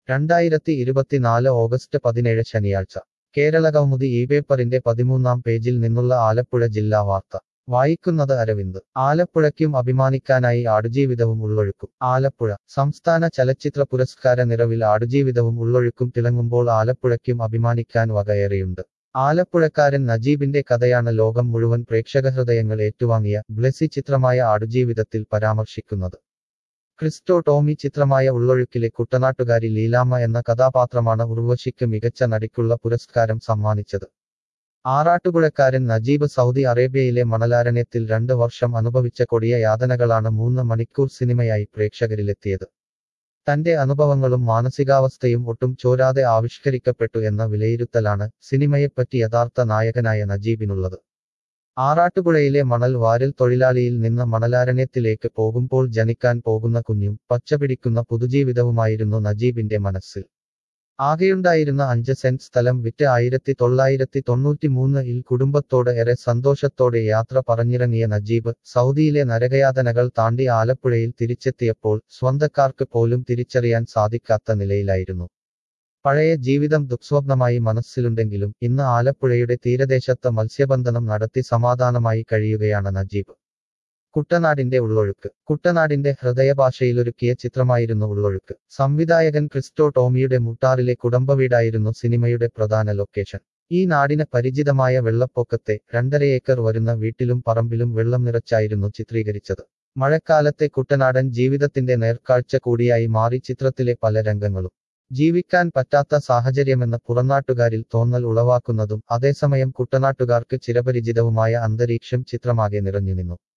രണ്ടായിരത്തി ഇരുപത്തിനാല് ഓഗസ്റ്റ് പതിനേഴ് ശനിയാഴ്ച കേരളകൗമുദി ഈ പേപ്പറിന്റെ പതിമൂന്നാം പേജിൽ നിന്നുള്ള ആലപ്പുഴ ജില്ലാ വാർത്ത വായിക്കുന്നത് അരവിന്ദ് ആലപ്പുഴയ്ക്കും അഭിമാനിക്കാനായി ആടുജീവിതവും ഉള്ളൊഴുക്കും ആലപ്പുഴ സംസ്ഥാന ചലച്ചിത്ര പുരസ്കാര നിറവിൽ ആടുജീവിതവും ഉള്ളൊഴുക്കും തിളങ്ങുമ്പോൾ ആലപ്പുഴയ്ക്കും അഭിമാനിക്കാൻ വകയേറെയുണ്ട് ആലപ്പുഴക്കാരൻ നജീബിന്റെ കഥയാണ് ലോകം മുഴുവൻ പ്രേക്ഷകഹൃദയങ്ങൾ ഏറ്റുവാങ്ങിയ ബ്ലെസി ചിത്രമായ ആടുജീവിതത്തിൽ പരാമർശിക്കുന്നത് ക്രിസ്റ്റോ ടോമി ചിത്രമായ ഉള്ളൊഴുക്കിലെ കുട്ടനാട്ടുകാരി ലീലാമ്മ എന്ന കഥാപാത്രമാണ് ഉർവശിക്ക് മികച്ച നടിക്കുള്ള പുരസ്കാരം സമ്മാനിച്ചത് ആറാട്ടുപുഴക്കാരൻ നജീബ് സൗദി അറേബ്യയിലെ മണലാരണ്യത്തിൽ രണ്ട് വർഷം അനുഭവിച്ച കൊടിയ യാതനകളാണ് മൂന്ന് മണിക്കൂർ സിനിമയായി പ്രേക്ഷകരിലെത്തിയത് തന്റെ അനുഭവങ്ങളും മാനസികാവസ്ഥയും ഒട്ടും ചോരാതെ ആവിഷ്കരിക്കപ്പെട്ടു എന്ന വിലയിരുത്തലാണ് സിനിമയെപ്പറ്റി യഥാർത്ഥ നായകനായ നജീബിനുള്ളത് ആറാട്ടുപുഴയിലെ മണൽ വാരൽ തൊഴിലാളിയിൽ നിന്ന് മണലാരണ്യത്തിലേക്ക് പോകുമ്പോൾ ജനിക്കാൻ പോകുന്ന കുഞ്ഞും പച്ചപിടിക്കുന്ന പുതുജീവിതവുമായിരുന്നു നജീബിന്റെ മനസ്സിൽ ആകെയുണ്ടായിരുന്ന അഞ്ച് സെന്റ് സ്ഥലം വിറ്റ് ആയിരത്തി തൊള്ളായിരത്തി തൊണ്ണൂറ്റി മൂന്നിൽ കുടുംബത്തോട് ഏറെ സന്തോഷത്തോടെ യാത്ര പറഞ്ഞിറങ്ങിയ നജീബ് സൗദിയിലെ നരകയാതനകൾ താണ്ടി ആലപ്പുഴയിൽ തിരിച്ചെത്തിയപ്പോൾ സ്വന്തക്കാർക്ക് പോലും തിരിച്ചറിയാൻ സാധിക്കാത്ത നിലയിലായിരുന്നു പഴയ ജീവിതം ദുഃസ്വപ്നമായി മനസ്സിലുണ്ടെങ്കിലും ഇന്ന് ആലപ്പുഴയുടെ തീരദേശത്ത് മത്സ്യബന്ധനം നടത്തി സമാധാനമായി കഴിയുകയാണ് നജീബ് കുട്ടനാടിന്റെ ഉള്ളൊഴുക്ക് കുട്ടനാടിന്റെ ഹൃദയഭാഷയിലൊരുക്കിയ ചിത്രമായിരുന്നു ഉള്ളൊഴുക്ക് സംവിധായകൻ ക്രിസ്റ്റോ ടോമിയുടെ മുട്ടാറിലെ കുടുംബവീടായിരുന്നു സിനിമയുടെ പ്രധാന ലൊക്കേഷൻ ഈ നാടിന് പരിചിതമായ വെള്ളപ്പൊക്കത്തെ രണ്ടര ഏക്കർ വരുന്ന വീട്ടിലും പറമ്പിലും വെള്ളം നിറച്ചായിരുന്നു ചിത്രീകരിച്ചത് മഴക്കാലത്തെ കുട്ടനാടൻ ജീവിതത്തിന്റെ നേർക്കാഴ്ച കൂടിയായി മാറി ചിത്രത്തിലെ പല രംഗങ്ങളും ജീവിക്കാൻ പറ്റാത്ത സാഹചര്യമെന്ന് പുറനാട്ടുകാരിൽ തോന്നൽ ഉളവാക്കുന്നതും അതേസമയം കുട്ടനാട്ടുകാർക്ക് ചിരപരിചിതവുമായ അന്തരീക്ഷം ചിത്രമാകെ നിറഞ്ഞുനിന്നു